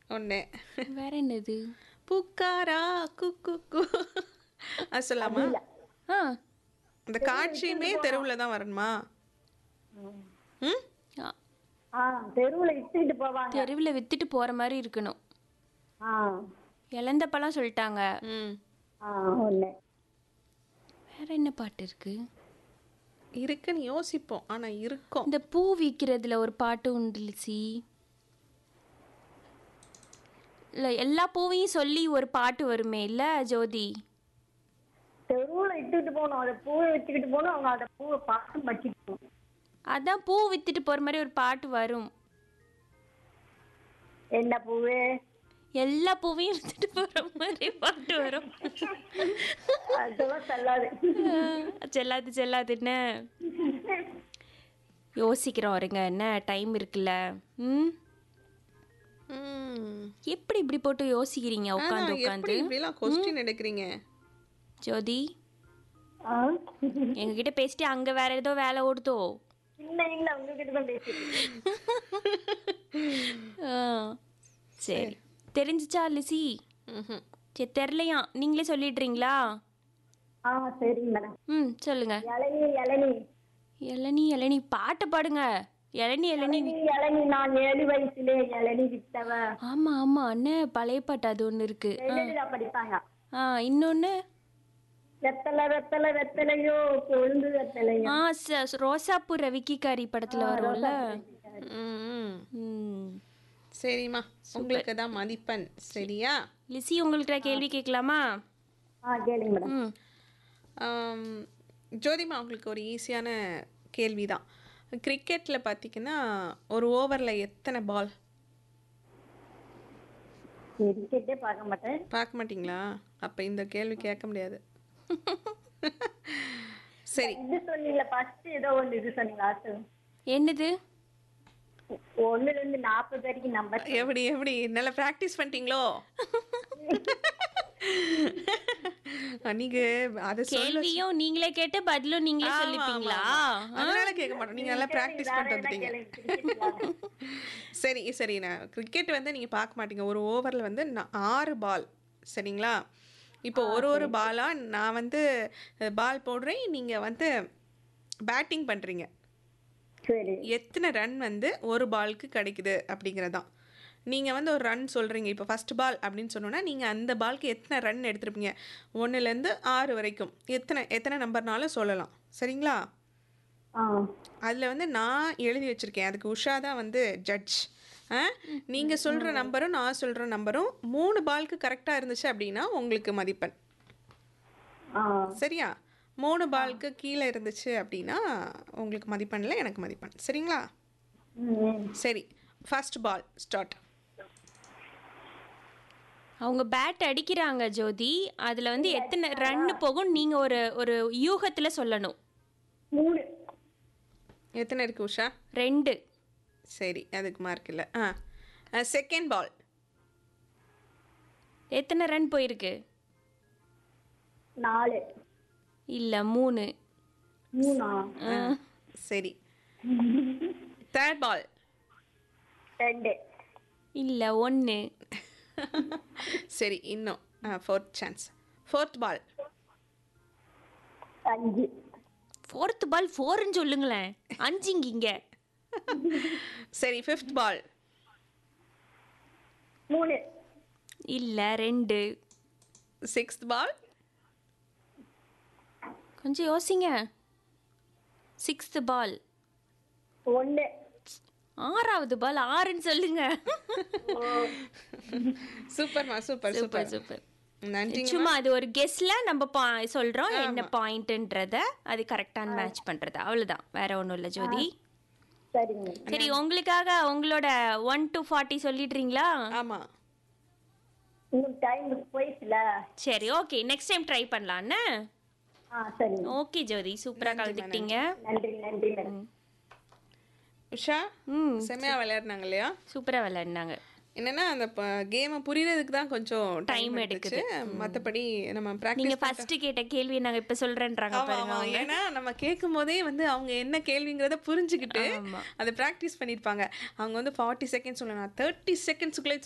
ஒன்று வேற என்னது புக்காரா குக்கு கு அது சொல்லாமா ஆ இந்த காட்சியுமே தெருவில் தான் வரணுமா ம் ஆ, ஆ தெருவுல இட்டுக்கிட்டு போவாங்க தெருவில் வித்துட்டு போற மாதிரி இருக்கணும் ஆ இழந்த பழம் சொல்லிட்டாங்க ம் ஆ ஒண்ணு வேற என்ன பாட்டு இருக்கு இருக்குன்னு யோசிப்போம் ஆனால் இருக்கும் இந்த பூ விற்கிறதுல ஒரு பாட்டு உண்டு லிசி இல்லை எல்லா பூவையும் சொல்லி ஒரு பாட்டு வருமே இல்ல ஜோதி தெருவுல இட்டுக்கிட்டு போகணும் அதை பூவை வச்சுக்கிட்டு போகணும் அவங்க அந்த பூவை பார்த்து வச்சுட்டு போகணும் அதான் பூ வித்துட்டு போற மாதிரி ஒரு பாட்டு வரும் என்ன பூவு எல்லா பூவையும் வித்துட்டு போற மாதிரி பாட்டு வரும் அதெல்லாம் செல்லாது செல்லாது செல்லாதுன்னு யோசிக்கிறோம் இருங்க என்ன டைம் இருக்குல்ல ம் ம் எப்படி இப்படி போட்டு யோசிக்கிறீங்க உட்காந்து ஆனா, உட்காந்து எப்படி இப்படிலாம் கொஸ்டின் எடுக்கிறீங்க ஜோதி ஆ எங்ககிட்ட பேசிட்டு அங்க வேற ஏதோ வேலை ஓடுதோ இல்ல இல்ல உங்ககிட்ட தான் பேசிட்டு ஆ, சரி தெரிஞ்சுச்சா லிசி ம்ஹும். சரி தெரிலையா நீங்களே சொல்லிடுறீங்களா ஆ சரிங்க மேடம் ம் சொல்லுங்க இளநீ இளநீ இளநீ இளநீ பாட்டு பாடுங்க இளநீ இளநீ இளநீ இளநீ நான் ஏழு வயசுல இளநீ வித்தவ ஆமா ஆமா அண்ணன் பழைய பாட்டு அது ஒன்று இருக்கு எழுதுல படிப்பாங்க ஆ இன்னொன்று வெத்தலை வெத்தலை வெத்தலையோ கொழுந்து வெத்தலையோ ஆ ச- ரோசாப்பூ ரவிக்கிக்காரி படத்துல வரும்ல ம், ம். ம் சரிம்மா உங்களுக்கு தான் மதிப்பெண் சரியா லிசி உங்களுக்கு நான் கேள்வி கேட்கலாமா ஆ கேளுங்க மேடம் ம் ஆம், ஜோதிமா உங்களுக்கு ஒரு ஈஸியான கேள்வி தான் கிரிக்கெட்டில் பார்த்தீங்கன்னா ஒரு ஓவரில் எத்தனை பால் கிரிக்கெட்டே பார்க்க மாட்டேன் பார்க்க மாட்டீங்களா அப்போ இந்த கேள்வி கேட்க முடியாது சரி இது சொன்னீங்களா ஃபர்ஸ்ட் ஏதோ ஒன்று இது சொன்னீங்களா அது என்னது ஒண்ணுல இருந்து நாற்பது வரைக்கும் நம்பர் எப்படி எப்படி நல்லா ப்ராக்டிஸ் பண்ணிட்டீங்களோ நீங்க அதை சொல்ல கேள்வியும் நீங்களே கேட்டு பதிலும் நீங்களே சொல்லிப்பீங்களா அதனால கேட்க மாட்டோம் நீங்க நல்லா ப்ராக்டிஸ் பண்ணிட்டு வந்துட்டீங்க சரி சரி நான் கிரிக்கெட் வந்து நீங்கள் பார்க்க மாட்டீங்க ஒரு ஓவரில் வந்து நா- ஆறு பால் சரிங்களா இப்போ ஒரு ஒரு பாலாக நான் வந்து பால் போடுறேன் நீங்கள் வந்து பேட்டிங் பண்ணுறீங்க சரி எத்தனை ரன் வந்து ஒரு பாலுக்கு கிடைக்குது அப்படிங்கிறதான் நீங்கள் வந்து ஒரு ரன் சொல்கிறீங்க இப்போ ஃபர்ஸ்ட் பால் அப்படின்னு சொன்னோன்னா நீங்கள் அந்த பாலுக்கு எத்தனை ரன் எடுத்திருப்பீங்க ஒன்றுலேருந்து ஆறு வரைக்கும் எத்தனை எத்தனை நம்பர்னாலும் சொல்லலாம் சரிங்களா ஆ அதில் வந்து நான் எழுதி வச்சுருக்கேன் அதுக்கு உஷா தான் வந்து ஜட்ஜ் ஆ நீங்கள் சொல்கிற நம்பரும் நான் சொல்கிற நம்பரும் மூணு பாலுக்கு கரெக்டாக இருந்துச்சு அப்படின்னா உங்களுக்கு மதிப்பெண் ஆ சரியா மூணு பாலுக்கு கீழே இருந்துச்சு அப்படின்னா உங்களுக்கு மதிப்பெண்ணில் எனக்கு மதிப்பெண் சரிங்களா ம் சரி ஃபர்ஸ்ட் பால் ஸ்டார்ட் அவங்க பேட் அடிக்கிறாங்க ஜோதி அதுல வந்து எத்தனை ரன் போகும் நீங்க ஒரு ஒரு யூகத்துல சொல்லணும் மூணு எத்தனை இருக்கு உஷா ரெண்டு சரி அதுக்கு மார்க் இல்லை ஆ செகண்ட் பால் எத்தனை ரன் போயிருக்கு நாலு இல்ல மூணு மூணா சரி தேர்ட் பால் ரெண்டு இல்ல ஒன்னு சரி இன்னும் ஃபோர்த் சான்ஸ் ஃபோர்த் பால் அஞ்சு ஃபோர்த் பால் ஃபோர்னு சொல்லுங்களேன் அஞ்சுங்கிங்க சரி ஃபிஃப்த் பால் மூணு இல்ல ரெண்டு சிக்ஸ்த் பால் கொஞ்சம் யோசிங்க சிக்ஸ்த் பால் ஒன்று ஆறாவது பால் ஆறுன்னு சொல்லுங்க சூப்பர்மா சூப்பர் சூப்பர் சூப்பர் சூப்பர் நன்றி சும்மா அது ஒரு கெஸ்ட்ல நம்ம பா- சொல்றோம் என்ன பாயிண்ட்ன்றத அது கரெக்டான மேட்ச் பண்றது அவ்வளவுதான் வேற ஒண்ணும் இல்ல ஜோதி சரிங்க சரி உங்களுக்காக உங்களோட ஒன் டு ஃபார்ட்டி சொல்லிடுறீங்களா ஆமா இன்னும் டைம் போயிடுச்சுல சரி ஓகே நெக்ஸ்ட் டைம் ட்ரை பண்ணலான்னு ஆ சரிங்க ஓகே ஜோதி சூப்பரா கலந்துக்கிட்டீங்க நன்றி நன்றி மேடம் உஷா ம் செம்மையா விளையாடுனாங்க இல்லையா சூப்பரா விளையாடினாங்க என்னன்னா அந்த கேமை புரியறதுக்கு தான் கொஞ்சம் டைம் Time எடுக்குது மத்தபடி நம்ம நீங்க ப்ராக்டிஸ் ஃபர்ஸ்ட் கேட்ட கேள்வி நாங்க இப்ப சொல்றேன்றாங்க பாருங்க ஆமா ஏன்னா நம்ம கேட்கும் போதே வந்து அவங்க என்ன கேள்விங்கிறத புரிஞ்சுக்கிட்டு ஆமா. அதை ப்ராக்டிஸ் பண்ணியிருப்பாங்க அவங்க வந்து ஃபார்ட்டி செகண்ட்ஸ் சொல்லணும் தேர்ட்டி செகண்ட்ஸ்க்குள்ளே